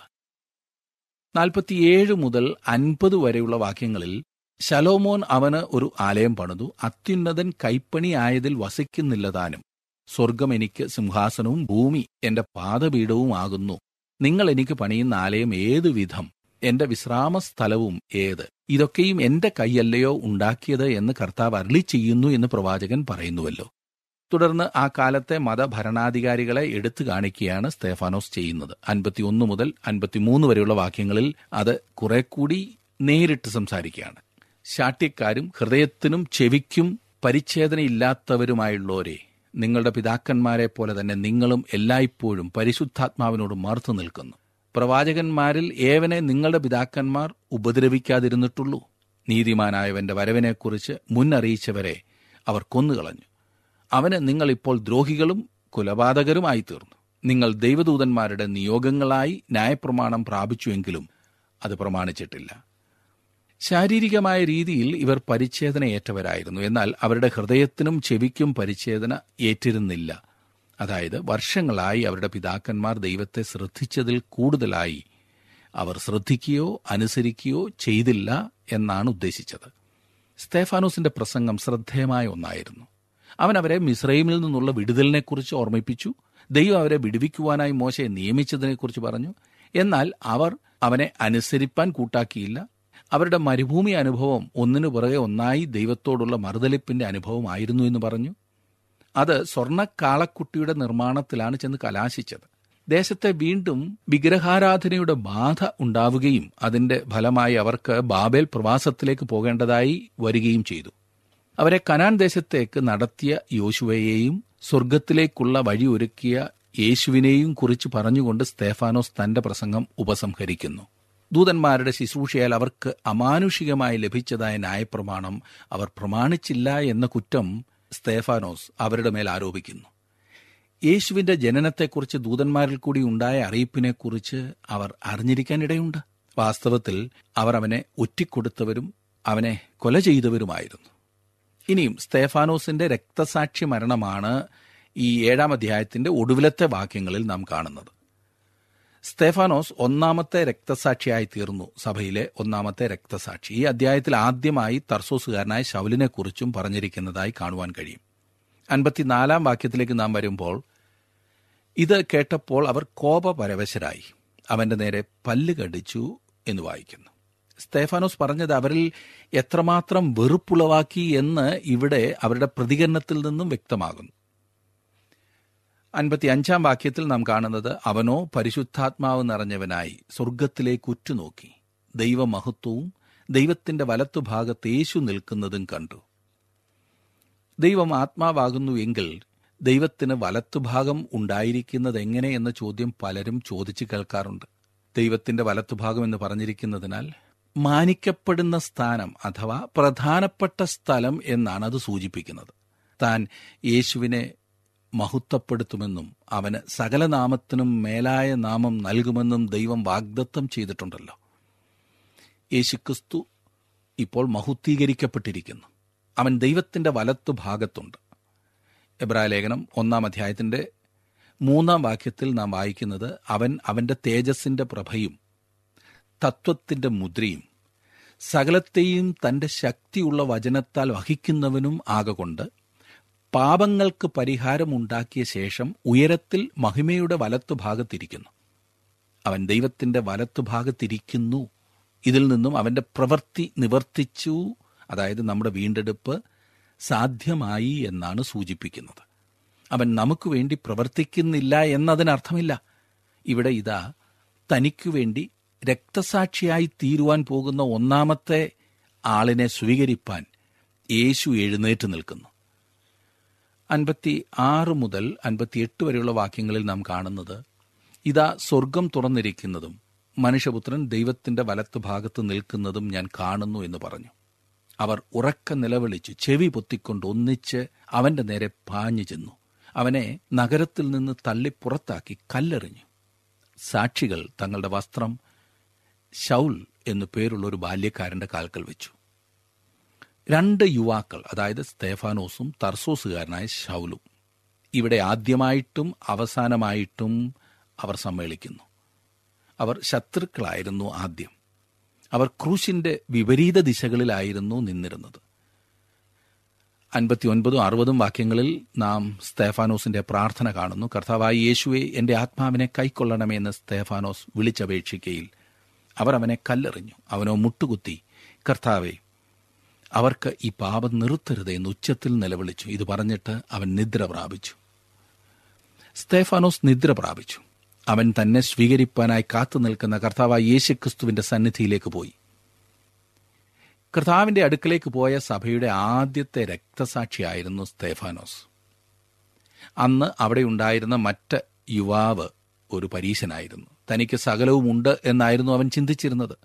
നാൽപ്പത്തിയേഴ് മുതൽ അൻപത് വരെയുള്ള വാക്യങ്ങളിൽ ശലോമോൻ അവന് ഒരു ആലയം പണിതു അത്യുന്നതൻ കൈപ്പണി ആയതിൽ വസിക്കുന്നില്ലതാനും സ്വർഗം എനിക്ക് സിംഹാസനവും ഭൂമി എന്റെ പാദപീഠവും ആകുന്നു നിങ്ങൾ എനിക്ക് പണിയുന്ന ആലയം ഏതു വിധം എന്റെ വിശ്രാമ സ്ഥലവും ഏത് ഇതൊക്കെയും എന്റെ കൈയല്ലയോ ഉണ്ടാക്കിയത് എന്ന് കർത്താവ് അരളി ചെയ്യുന്നു എന്ന് പ്രവാചകൻ പറയുന്നുവല്ലോ തുടർന്ന് ആ കാലത്തെ മതഭരണാധികാരികളെ എടുത്തു കാണിക്കുകയാണ് സ്തേഫാനോസ് ചെയ്യുന്നത് അൻപത്തിയൊന്ന് മുതൽ അൻപത്തിമൂന്ന് വരെയുള്ള വാക്യങ്ങളിൽ അത് കുറെ കൂടി നേരിട്ട് സംസാരിക്കുകയാണ് ശാഠ്യക്കാരും ഹൃദയത്തിനും ചെവിക്കും പരിച്ഛേദനയില്ലാത്തവരുമായുള്ളവരെ നിങ്ങളുടെ പിതാക്കന്മാരെ പോലെ തന്നെ നിങ്ങളും എല്ലായ്പ്പോഴും പരിശുദ്ധാത്മാവിനോട് മറുത്തു നിൽക്കുന്നു പ്രവാചകന്മാരിൽ ഏവനെ നിങ്ങളുടെ പിതാക്കന്മാർ ഉപദ്രവിക്കാതിരുന്നിട്ടുള്ളൂ നീതിമാനായവന്റെ വരവിനെക്കുറിച്ച് മുന്നറിയിച്ചവരെ അവർ കൊന്നുകളഞ്ഞു അവന് നിങ്ങൾ ഇപ്പോൾ ദ്രോഹികളും കുലപാതകരുമായി തീർന്നു നിങ്ങൾ ദൈവദൂതന്മാരുടെ നിയോഗങ്ങളായി ന്യായപ്രമാണം പ്രാപിച്ചുവെങ്കിലും അത് പ്രമാണിച്ചിട്ടില്ല ശാരീരികമായ രീതിയിൽ ഇവർ പരിച്ഛേദന ഏറ്റവരായിരുന്നു എന്നാൽ അവരുടെ ഹൃദയത്തിനും ചെവിക്കും പരിച്ഛേദന ഏറ്റിരുന്നില്ല അതായത് വർഷങ്ങളായി അവരുടെ പിതാക്കന്മാർ ദൈവത്തെ ശ്രദ്ധിച്ചതിൽ കൂടുതലായി അവർ ശ്രദ്ധിക്കുകയോ അനുസരിക്കുകയോ ചെയ്തില്ല എന്നാണ് ഉദ്ദേശിച്ചത് സ്തേഫാനോസിന്റെ പ്രസംഗം ശ്രദ്ധേയമായ ഒന്നായിരുന്നു അവൻ അവരെ മിസ്രൈമിൽ നിന്നുള്ള വിടുതലിനെക്കുറിച്ച് ഓർമ്മിപ്പിച്ചു ദൈവം അവരെ വിടുവിക്കുവാനായി മോശയെ നിയമിച്ചതിനെക്കുറിച്ച് പറഞ്ഞു എന്നാൽ അവർ അവനെ അനുസരിപ്പാൻ കൂട്ടാക്കിയില്ല അവരുടെ മരുഭൂമി അനുഭവം ഒന്നിനു പുറകെ ഒന്നായി ദൈവത്തോടുള്ള മറുതലിപ്പിന്റെ അനുഭവമായിരുന്നു എന്ന് പറഞ്ഞു അത് സ്വർണ്ണക്കാളക്കുട്ടിയുടെ നിർമ്മാണത്തിലാണ് ചെന്ന് കലാശിച്ചത് ദേശത്തെ വീണ്ടും വിഗ്രഹാരാധനയുടെ ബാധ ഉണ്ടാവുകയും അതിന്റെ ഫലമായി അവർക്ക് ബാബേൽ പ്രവാസത്തിലേക്ക് പോകേണ്ടതായി വരികയും ചെയ്തു അവരെ കനാൻ ദേശത്തേക്ക് നടത്തിയ യോശുവയെയും സ്വർഗത്തിലേക്കുള്ള വഴി ഒരുക്കിയ യേശുവിനെയും കുറിച്ച് പറഞ്ഞുകൊണ്ട് സ്തേഫാനോസ് തന്റെ പ്രസംഗം ഉപസംഹരിക്കുന്നു ദൂതന്മാരുടെ ശുശ്രൂഷയാൽ അവർക്ക് അമാനുഷികമായി ലഭിച്ചതായ ന്യായപ്രമാണം അവർ പ്രമാണിച്ചില്ല എന്ന കുറ്റം സ്തേഫാനോസ് അവരുടെ മേൽ ആരോപിക്കുന്നു യേശുവിന്റെ ജനനത്തെക്കുറിച്ച് ദൂതന്മാരിൽ കൂടി ഉണ്ടായ അറിയിപ്പിനെക്കുറിച്ച് അവർ അറിഞ്ഞിരിക്കാനിടയുണ്ട് വാസ്തവത്തിൽ അവർ അവനെ ഒറ്റിക്കൊടുത്തവരും അവനെ കൊല ചെയ്തവരുമായിരുന്നു ഇനിയും സ്തേഫാനോസിന്റെ രക്തസാക്ഷി മരണമാണ് ഈ ഏഴാം അധ്യായത്തിന്റെ ഒടുവിലത്തെ വാക്യങ്ങളിൽ നാം കാണുന്നത് സ്തേഫാനോസ് ഒന്നാമത്തെ രക്തസാക്ഷിയായി തീർന്നു സഭയിലെ ഒന്നാമത്തെ രക്തസാക്ഷി ഈ അധ്യായത്തിൽ ആദ്യമായി തർസോസുകാരനായ ശൗലിനെക്കുറിച്ചും പറഞ്ഞിരിക്കുന്നതായി കാണുവാൻ കഴിയും അൻപത്തിനാലാം വാക്യത്തിലേക്ക് നാം വരുമ്പോൾ ഇത് കേട്ടപ്പോൾ അവർ കോപപരവശരായി അവന്റെ നേരെ പല്ല് കടിച്ചു എന്ന് വായിക്കുന്നു സ്തേഫാനോസ് പറഞ്ഞത് അവരിൽ എത്രമാത്രം വെറുപ്പുളവാക്കി എന്ന് ഇവിടെ അവരുടെ പ്രതികരണത്തിൽ നിന്നും വ്യക്തമാകുന്നു അൻപത്തി അഞ്ചാം വാക്യത്തിൽ നാം കാണുന്നത് അവനോ പരിശുദ്ധാത്മാവ് നിറഞ്ഞവനായി സ്വർഗത്തിലേക്ക് ഉറ്റുനോക്കി ദൈവമഹത്വവും ദൈവത്തിന്റെ വലത്തുഭാഗത്ത് യേശു നിൽക്കുന്നതും കണ്ടു ദൈവം ആത്മാവാകുന്നു എങ്കിൽ ദൈവത്തിന് വലത്തുഭാഗം ഉണ്ടായിരിക്കുന്നത് എങ്ങനെ എന്ന ചോദ്യം പലരും ചോദിച്ചു കേൾക്കാറുണ്ട് ദൈവത്തിന്റെ വലത്തുഭാഗം എന്ന് പറഞ്ഞിരിക്കുന്നതിനാൽ മാനിക്കപ്പെടുന്ന സ്ഥാനം അഥവാ പ്രധാനപ്പെട്ട സ്ഥലം എന്നാണ് അത് സൂചിപ്പിക്കുന്നത് താൻ യേശുവിനെ മഹത്വപ്പെടുത്തുമെന്നും അവന് സകല നാമത്തിനും മേലായ നാമം നൽകുമെന്നും ദൈവം വാഗ്ദത്തം ചെയ്തിട്ടുണ്ടല്ലോ യേശുക്രിസ്തു ഇപ്പോൾ മഹുദ്ധീകരിക്കപ്പെട്ടിരിക്കുന്നു അവൻ ദൈവത്തിന്റെ വലത്തു ഭാഗത്തുണ്ട് എബ്രായ ലേഖനം ഒന്നാം അധ്യായത്തിന്റെ മൂന്നാം വാക്യത്തിൽ നാം വായിക്കുന്നത് അവൻ അവന്റെ തേജസ്സിന്റെ പ്രഭയും തത്വത്തിന്റെ മുദ്രയും സകലത്തെയും തന്റെ ശക്തിയുള്ള വചനത്താൽ വഹിക്കുന്നവനും ആകൊണ്ട് പാപങ്ങൾക്ക് പരിഹാരമുണ്ടാക്കിയ ശേഷം ഉയരത്തിൽ മഹിമയുടെ വലത്തുഭാഗത്തിരിക്കുന്നു അവൻ ദൈവത്തിന്റെ വലത്തുഭാഗത്തിരിക്കുന്നു ഇതിൽ നിന്നും അവന്റെ പ്രവൃത്തി നിവർത്തിച്ചു അതായത് നമ്മുടെ വീണ്ടെടുപ്പ് സാധ്യമായി എന്നാണ് സൂചിപ്പിക്കുന്നത് അവൻ നമുക്ക് വേണ്ടി പ്രവർത്തിക്കുന്നില്ല എന്നതിനർത്ഥമില്ല ഇവിടെ ഇതാ തനിക്കു വേണ്ടി രക്തസാക്ഷിയായി തീരുവാൻ പോകുന്ന ഒന്നാമത്തെ ആളിനെ സ്വീകരിപ്പാൻ യേശു എഴുന്നേറ്റ് നിൽക്കുന്നു അൻപത്തി ആറ് മുതൽ അൻപത്തിയെട്ട് വരെയുള്ള വാക്യങ്ങളിൽ നാം കാണുന്നത് ഇതാ സ്വർഗം തുറന്നിരിക്കുന്നതും മനുഷ്യപുത്രൻ ദൈവത്തിന്റെ വലത്ത് ഭാഗത്ത് നിൽക്കുന്നതും ഞാൻ കാണുന്നു എന്ന് പറഞ്ഞു അവർ ഉറക്ക നിലവിളിച്ചു ചെവി പൊത്തിക്കൊണ്ട് ഒന്നിച്ച് അവന്റെ നേരെ പാഞ്ഞു ചെന്നു അവനെ നഗരത്തിൽ നിന്ന് തള്ളി പുറത്താക്കി കല്ലെറിഞ്ഞു സാക്ഷികൾ തങ്ങളുടെ വസ്ത്രം ഷൗൽ എന്നു പേരുള്ള ഒരു ബാല്യക്കാരന്റെ കാൽക്കൽ വെച്ചു രണ്ട് യുവാക്കൾ അതായത് സ്തേഫാനോസും തർസോസുകാരനായ ഷൗലും ഇവിടെ ആദ്യമായിട്ടും അവസാനമായിട്ടും അവർ സമ്മേളിക്കുന്നു അവർ ശത്രുക്കളായിരുന്നു ആദ്യം അവർ ക്രൂശിന്റെ വിപരീത ദിശകളിലായിരുന്നു നിന്നിരുന്നത് അൻപത്തിയൊൻപതും അറുപതും വാക്യങ്ങളിൽ നാം സ്തേഫാനോസിന്റെ പ്രാർത്ഥന കാണുന്നു കർത്താവായി യേശുവെ എന്റെ ആത്മാവിനെ കൈക്കൊള്ളണമേ എന്ന് സ്തേഫാനോസ് വിളിച്ചപേക്ഷിക്കയിൽ അവർ അവനെ കല്ലെറിഞ്ഞു അവനോ മുട്ടുകുത്തി കർത്താവെ അവർക്ക് ഈ പാപം നിർത്തരുത് എന്ന് ഉച്ചത്തിൽ നിലവിളിച്ചു ഇത് പറഞ്ഞിട്ട് അവൻ നിദ്ര പ്രാപിച്ചു സ്തേഫാനോസ് നിദ്ര പ്രാപിച്ചു അവൻ തന്നെ സ്വീകരിപ്പാനായി കാത്തു നിൽക്കുന്ന കർത്താവായ യേശുക്രിസ്തുവിന്റെ സന്നിധിയിലേക്ക് പോയി കർത്താവിന്റെ അടുക്കലേക്ക് പോയ സഭയുടെ ആദ്യത്തെ രക്തസാക്ഷിയായിരുന്നു സ്തേഫാനോസ് അന്ന് അവിടെ ഉണ്ടായിരുന്ന മറ്റ് യുവാവ് ഒരു പരീശനായിരുന്നു തനിക്ക് സകലവുമുണ്ട് എന്നായിരുന്നു അവൻ ചിന്തിച്ചിരുന്നത്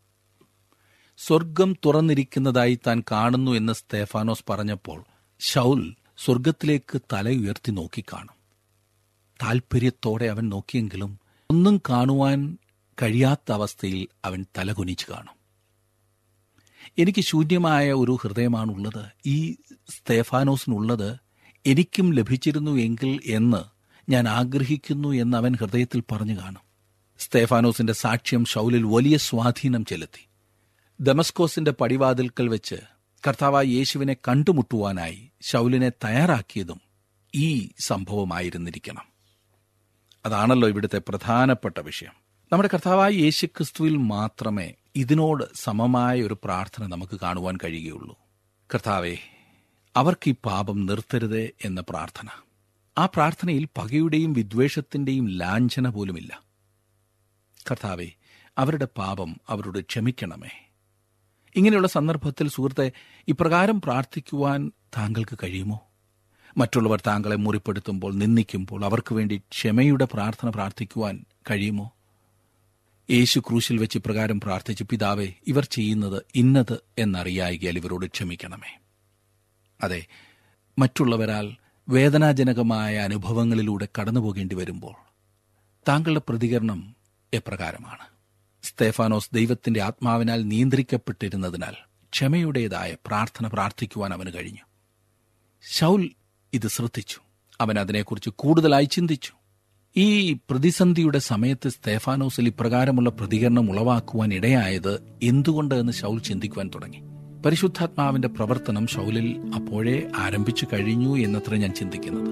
സ്വർഗം തുറന്നിരിക്കുന്നതായി താൻ കാണുന്നു എന്ന് സ്തേഫാനോസ് പറഞ്ഞപ്പോൾ ഷൗൽ സ്വർഗത്തിലേക്ക് തല ഉയർത്തി നോക്കിക്കാണും താൽപ്പര്യത്തോടെ അവൻ നോക്കിയെങ്കിലും ഒന്നും കാണുവാൻ കഴിയാത്ത അവസ്ഥയിൽ അവൻ തലകുനിച്ചു കാണും എനിക്ക് ശൂന്യമായ ഒരു ഹൃദയമാണുള്ളത് ഈ സ്തേഫാനോസിനുള്ളത് എനിക്കും ലഭിച്ചിരുന്നു എങ്കിൽ എന്ന് ഞാൻ ആഗ്രഹിക്കുന്നു എന്ന് അവൻ ഹൃദയത്തിൽ പറഞ്ഞു കാണും സ്തേഫാനോസിന്റെ സാക്ഷ്യം ഷൗലിൽ വലിയ സ്വാധീനം ചെലുത്തി ദമസ്കോസിന്റെ പടിവാതിൽക്കൽ വെച്ച് കർത്താവായ യേശുവിനെ കണ്ടുമുട്ടുവാനായി ഷൗലിനെ തയ്യാറാക്കിയതും ഈ സംഭവമായിരുന്നിരിക്കണം അതാണല്ലോ ഇവിടുത്തെ പ്രധാനപ്പെട്ട വിഷയം നമ്മുടെ കർത്താവായ യേശു ക്രിസ്തുവിൽ മാത്രമേ ഇതിനോട് സമമായ ഒരു പ്രാർത്ഥന നമുക്ക് കാണുവാൻ കഴിയുകയുള്ളൂ കർത്താവെ അവർക്ക് ഈ പാപം നിർത്തരുതേ എന്ന പ്രാർത്ഥന ആ പ്രാർത്ഥനയിൽ പകയുടെയും വിദ്വേഷത്തിന്റെയും ലാഞ്ചന പോലുമില്ല കർത്താവെ അവരുടെ പാപം അവരോട് ക്ഷമിക്കണമേ ഇങ്ങനെയുള്ള സന്ദർഭത്തിൽ സുഹൃത്തെ ഇപ്രകാരം പ്രാർത്ഥിക്കുവാൻ താങ്കൾക്ക് കഴിയുമോ മറ്റുള്ളവർ താങ്കളെ മുറിപ്പെടുത്തുമ്പോൾ നിന്ദിക്കുമ്പോൾ അവർക്ക് വേണ്ടി ക്ഷമയുടെ പ്രാർത്ഥന പ്രാർത്ഥിക്കുവാൻ കഴിയുമോ യേശു ക്രൂശിൽ വെച്ച് ഇപ്രകാരം പ്രാർത്ഥിച്ചു പിതാവേ ഇവർ ചെയ്യുന്നത് ഇന്നത് എന്നറിയായികയാൽ ഇവരോട് ക്ഷമിക്കണമേ അതെ മറ്റുള്ളവരാൽ വേദനാജനകമായ അനുഭവങ്ങളിലൂടെ കടന്നുപോകേണ്ടി വരുമ്പോൾ താങ്കളുടെ പ്രതികരണം എപ്രകാരമാണ് സ്തേഫാനോസ് ദൈവത്തിന്റെ ആത്മാവിനാൽ നിയന്ത്രിക്കപ്പെട്ടിരുന്നതിനാൽ ക്ഷമയുടേതായ പ്രാർത്ഥന പ്രാർത്ഥിക്കുവാൻ അവന് കഴിഞ്ഞു ശൗൽ ഇത് ശ്രദ്ധിച്ചു അവൻ അതിനെക്കുറിച്ച് കൂടുതലായി ചിന്തിച്ചു ഈ പ്രതിസന്ധിയുടെ സമയത്ത് സ്തേഫാനോസിൽ ഇപ്രകാരമുള്ള പ്രതികരണം ഉളവാക്കുവാൻ ഇടയായത് എന്തുകൊണ്ട് എന്ന് ശൗൽ ചിന്തിക്കുവാൻ തുടങ്ങി പരിശുദ്ധാത്മാവിന്റെ പ്രവർത്തനം ശൗലിൽ അപ്പോഴേ ആരംഭിച്ചു കഴിഞ്ഞു എന്നത്ര ഞാൻ ചിന്തിക്കുന്നത്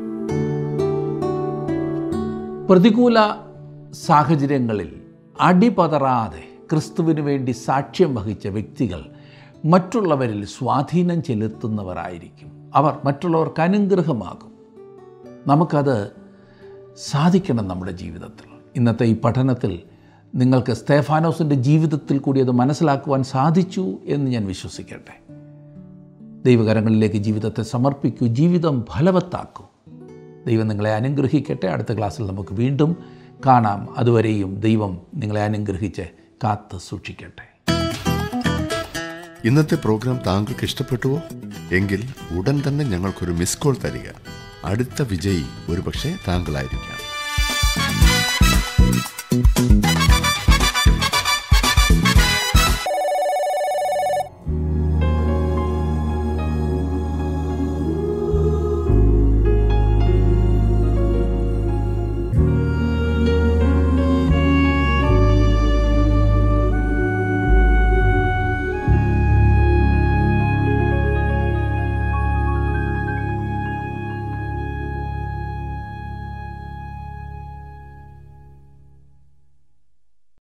പ്രതികൂല സാഹചര്യങ്ങളിൽ അടിപതറാതെ ക്രിസ്തുവിന് വേണ്ടി സാക്ഷ്യം വഹിച്ച വ്യക്തികൾ മറ്റുള്ളവരിൽ സ്വാധീനം ചെലുത്തുന്നവരായിരിക്കും അവർ മറ്റുള്ളവർക്ക് അനുഗ്രഹമാകും നമുക്കത് സാധിക്കണം നമ്മുടെ ജീവിതത്തിൽ ഇന്നത്തെ ഈ പഠനത്തിൽ നിങ്ങൾക്ക് സ്തേഫാനോസിൻ്റെ ജീവിതത്തിൽ കൂടി അത് മനസ്സിലാക്കുവാൻ സാധിച്ചു എന്ന് ഞാൻ വിശ്വസിക്കട്ടെ ദൈവകരങ്ങളിലേക്ക് ജീവിതത്തെ സമർപ്പിക്കൂ ജീവിതം ഫലവത്താക്കൂ ദൈവം നിങ്ങളെ അനുഗ്രഹിക്കട്ടെ അടുത്ത ക്ലാസ്സിൽ നമുക്ക് വീണ്ടും കാണാം അതുവരെയും ദൈവം നിങ്ങളെ അനുഗ്രഹിച്ച് കാത്ത് സൂക്ഷിക്കട്ടെ ഇന്നത്തെ പ്രോഗ്രാം താങ്കൾക്ക് ഇഷ്ടപ്പെട്ടുവോ എങ്കിൽ ഉടൻ തന്നെ ഞങ്ങൾക്കൊരു മിസ് കോൾ തരിക അടുത്ത വിജയി ഒരുപക്ഷെ താങ്കളായിരിക്കാം